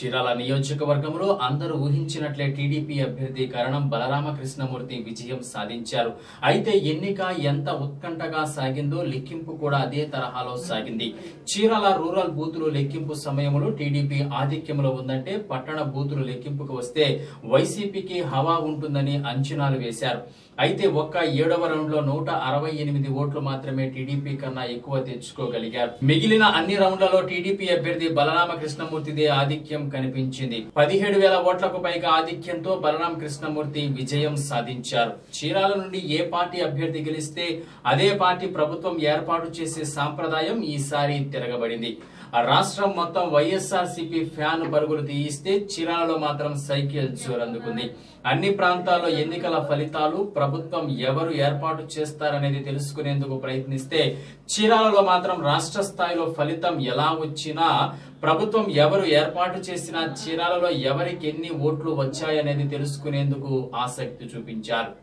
చీరాల నియోజకవర్గంలో అందరూ ఊహించినట్లే టీడీపీ అభ్యర్థి కరణం బలరామకృష్ణమూర్తి విజయం సాధించారు అయితే ఎన్నిక ఎంత ఉత్కంఠగా సాగిందో లెక్కింపు కూడా అదే తరహాలో సాగింది చీరాల రూరల్ బూతులు లెక్కింపు సమయంలో టీడీపీ ఆధిక్యంలో ఉందంటే పట్టణ బూతులు లెక్కింపుకు వస్తే వైసీపీకి హవా ఉంటుందని అంచనాలు వేశారు అయితే ఒక్క ఏడవ రౌండ్ లో నూట అరవై ఎనిమిది ఓట్లు మాత్రమే టీడీపీ కన్నా ఎక్కువ తెచ్చుకోగలిగారు మిగిలిన అన్ని రౌండ్లలో టీడీపీ అభ్యర్థి బలరామ కృష్ణమూర్తిదే ఆధిక్యం కనిపించింది పదిహేడు వేల ఓట్లకు పైగా ఆధిక్యంతో బలరామ కృష్ణమూర్తి విజయం సాధించారు చీరాల నుండి ఏ పార్టీ అభ్యర్థి గెలిస్తే అదే పార్టీ ప్రభుత్వం ఏర్పాటు చేసే సాంప్రదాయం ఈసారి తిరగబడింది ఆ రాష్ట్రం మొత్తం వైఎస్ఆర్ సిపి ఫ్యాన్ పరుగులు తీయిస్తే చీరాలలో మాత్రం సైకిల్ జోరందుకుంది అన్ని ప్రాంతాల్లో ఎన్నికల ఫలితాలు ప్రభుత్వం ఎవరు ఏర్పాటు చేస్తారనేది తెలుసుకునేందుకు ప్రయత్నిస్తే చీరాలలో మాత్రం రాష్ట్ర స్థాయిలో ఫలితం ఎలా వచ్చినా ప్రభుత్వం ఎవరు ఏర్పాటు చేసినా చీరాలలో ఎవరికి ఎన్ని ఓట్లు వచ్చాయనేది తెలుసుకునేందుకు ఆసక్తి చూపించారు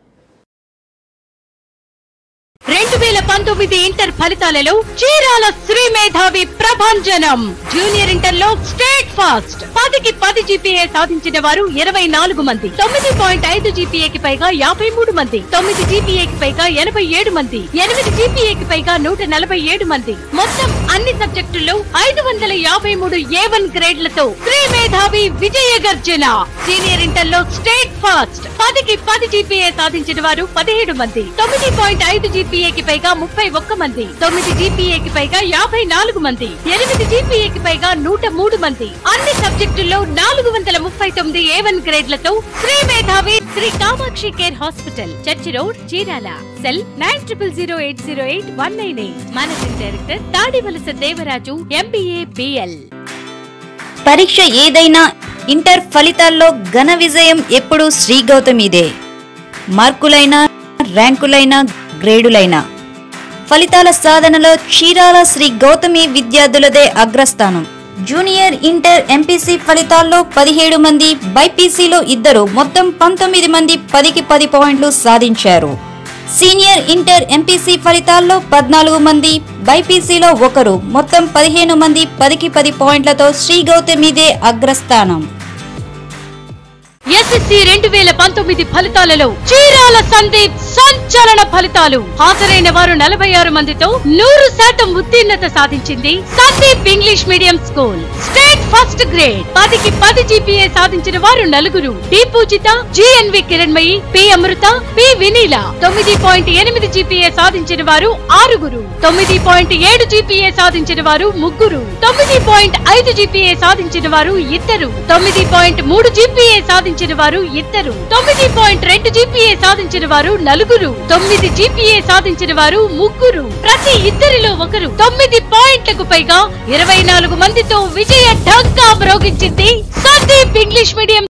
రెండు వేల పంతొమ్మిది ఇంటర్ ఫలితాలలో చీరాల శ్రీ మేధావి ప్రభంజనం జూనియర్ ఇంటర్ లో స్టేట్ ఫాస్ట్ పదికి పది జీపీఏ సాధించిన వారు ఇరవై నాలుగు మంది తొమ్మిది పాయింట్ ఐదు జీపీఏకి పైగా యాభై మూడు మంది తొమ్మిది జీపీఏకి పైగా ఎనభై ఏడు మంది ఎనిమిది జీపీఏకి పైగా నూట నలభై ఏడు మంది మొత్తం అన్ని సబ్జెక్టుల్లో ఐదు వందల యాభై మూడు ఏ వన్ గ్రేడ్లతో శ్రీ మేధావి విజయ గర్జన సీనియర్ ఇంటర్ లో స్టేట్ ఫాస్ట్ పదికి పది జీపీఏ సాధించిన వారు పదిహేడు మంది తొమ్మిది పాయింట్ ఐదు జీపీఏకి పైగా ముప్పై ఒక్క మంది తొమ్మిది జీపీఏకి పైగా యాభై నాలుగు మంది ఎనిమిది జీపీఏకి పైగా నూట మూడు మంది అన్ని సబ్జెక్టుల్లో నాలుగు వందల ముప్పై తొమ్మిది ఏ వన్ గ్రేడ్లతో Shri Medhavi Shri Kamakshi care hospital church road Chirala cell nine triple zero eight zero eight one nine eight managing director Tadivalasa Devaraju MBA BL పరీక్ష ఏదైనా ఇంటర్ ఫలితాల్లో ఘన విజయం ఎప్పుడూ శ్రీ గౌతమిదే మార్కులైనా ర్యాంకులైనా గ్రేడులైనా ఫలితాల సాధనలో చీరాల శ్రీ గౌతమి విద్యార్థులదే అగ్రస్థానం జూనియర్ ఇంటర్ ఎంపీసీ ఫలితాల్లో పదిహేడు మంది బైపీసీలో ఇద్దరు మొత్తం పంతొమ్మిది మంది పదికి పది పాయింట్లు సాధించారు సీనియర్ ఇంటర్ ఎంపీసీ ఫలితాల్లో పద్నాలుగు మంది బైపీసీలో ఒకరు మొత్తం పదిహేను మంది పదికి పది పాయింట్లతో శ్రీ గౌతమిదే అగ్రస్థానం ఎస్ఎస్సి రెండు వేల పంతొమ్మిది ఫలితాలలో చీరాల సందీప్ సంచలన ఫలితాలు హాజరైన వారు నలభై ఆరు మందితో నూరు శాతం ఉత్తీర్ణత సాధించింది Sandeep English medium school state first grade పదికి పది జీపీఏ సాధించిన వారు నలుగురు D Pujitha GNV Kiranmayi P Amrutha P Vineela తొమ్మిది పాయింట్ ఎనిమిది జీపీఏ సాధించిన వారు ఆరుగురు తొమ్మిది పాయింట్ ఏడు జీపీఏ సాధించిన వారు ముగ్గురు తొమ్మిది పాయింట్ ఐదు జీపీఏ సాధించిన వారు ఇద్దరు తొమ్మిది పాయింట్ మూడు జీపీఏ సాధించిన వారు ఇద్దరు తొమ్మిది పాయింట్ రెండు జీపీఏ సాధించిన వారు నలుగురు తొమ్మిది జీపీఏ సాధించిన వారు ముగ్గురు ప్రతి ఇద్దరిలో ఒకరు తొమ్మిది పాయింట్లకు పైగా ఇరవై నాలుగు మందితో విజయ ఢంకా మ్రోగించింది సందీప్ ఇంగ్లీష్ మీడియం